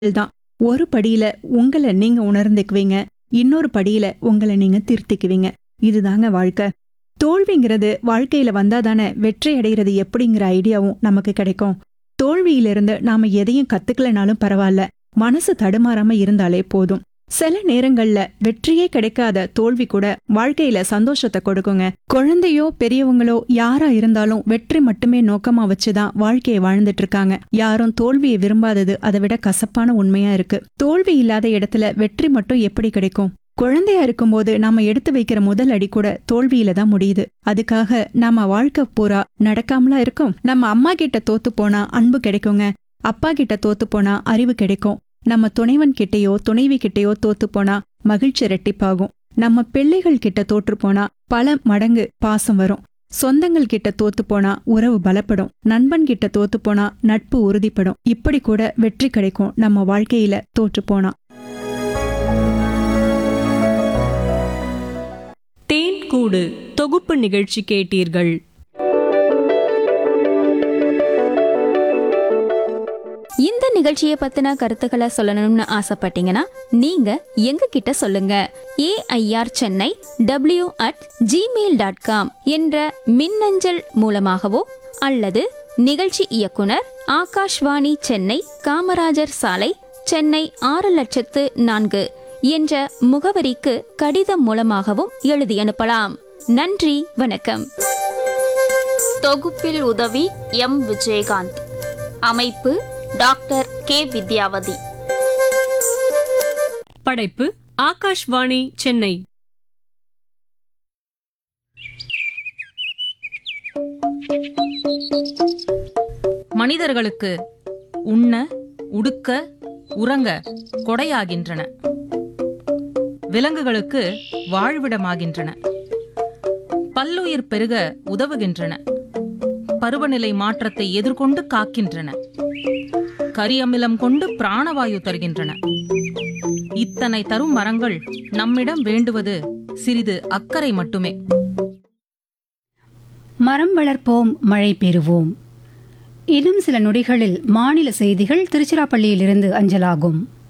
தான் ஒரு படியில உங்களை நீங்க உணர்ந்துக்குவீங்க இன்னொரு படியில உங்களை நீங்க திருத்திக்குவீங்க இதுதாங்க வாழ்க்கை தோல்விங்கிறது வாழ்க்கையில வந்தாதானே வெற்றி அடைகிறது எப்படிங்கிற ஐடியாவும் நமக்கு கிடைக்கும் தோல்வியிலிருந்து நாம எதையும் கத்துக்கலனாலும் பரவாயில்ல மனசு தடுமாறாம இருந்தாலே போதும் சில நேரங்கள்ல வெற்றியே கிடைக்காத தோல்வி கூட வாழ்க்கையில சந்தோஷத்தை கொடுக்குங்க குழந்தையோ பெரியவங்களோ யாரா இருந்தாலும் வெற்றி மட்டுமே நோக்கமா வச்சுதான் வாழ்க்கையை வாழ்ந்துட்டு இருக்காங்க யாரும் தோல்வியை விரும்பாதது அதை விட கசப்பான உண்மையா இருக்கு தோல்வி இல்லாத இடத்துல வெற்றி மட்டும் எப்படி கிடைக்கும் குழந்தையா இருக்கும்போது நாம எடுத்து வைக்கிற முதல் அடி கூட தோல்வியில தான் முடியுது அதுக்காக நாம வாழ்க்கை பூரா நடக்காமலா இருக்கும் நம்ம அம்மா கிட்ட தோத்து போனா அன்பு கிடைக்குங்க அப்பா கிட்ட தோத்து போனா அறிவு கிடைக்கும் நம்ம துணைவன் கிட்டயோ துணைவி கிட்டயோ தோத்து போனா மகிழ்ச்சி ரெட்டிப்பாகும் நம்ம பிள்ளைகள் கிட்ட தோற்று போனா பல மடங்கு பாசம் வரும் சொந்தங்கள் கிட்ட தோத்து போனா உறவு பலப்படும் நண்பன் கிட்ட தோத்து போனா நட்பு உறுதிப்படும் இப்படி கூட வெற்றி கிடைக்கும் நம்ம வாழ்க்கையில தோற்று போனா தேன் கூடு தொகுப்பு நிகழ்ச்சி கேட்டீர்கள் இந்த நிகழ்ச்சியை பத்தின கருத்துக்களை சொல்லணும்னு ஆசைப்பட்டீங்கன்னா நீங்க எங்க கிட்ட சொல்லுங்க AIR Chennai W at Gmail dot com என்ற மின்னஞ்சல் மூலமாகவோ அல்லது நிகழ்ச்சி இயக்குனர் ஆகாஷ்வாணி சென்னை காமராஜர் சாலை சென்னை ஆறு லட்சத்து நான்கு என்ற முகவரிக்கு கடிதம் மூலமாகவும் எழுதி அனுப்பலாம் நன்றி வணக்கம் தொகுப்பில் உதவி எம் விஜயகாந்த் அமைப்பு டாக்டர் கே வித்யாவதி படைப்பு ஆகாஷ்வாணி சென்னை மனிதர்களுக்கு உண்ண உடுக்க உறங்க கொடையாகின்றன விலங்குகளுக்கு வாழ்விடமாகின்றன பல்லுயிர் பெருக உதவுகின்றன பருவநிலை மாற்றத்தை எதிர்கொண்டு காக்கின்றன கரியமிலம் கொண்டு பிராணவாயு தருகின்றன இத்தனை தரும் மரங்கள் நம்மிடம் வேண்டுவது சிறிது அக்கறை மட்டுமே மரம் வளர்ப்போம் மழை பெறுவோம் இன்னும் சில நொடிகளில் மாநில செய்திகள் திருச்சிராப்பள்ளியிலிருந்து அஞ்சலாகும்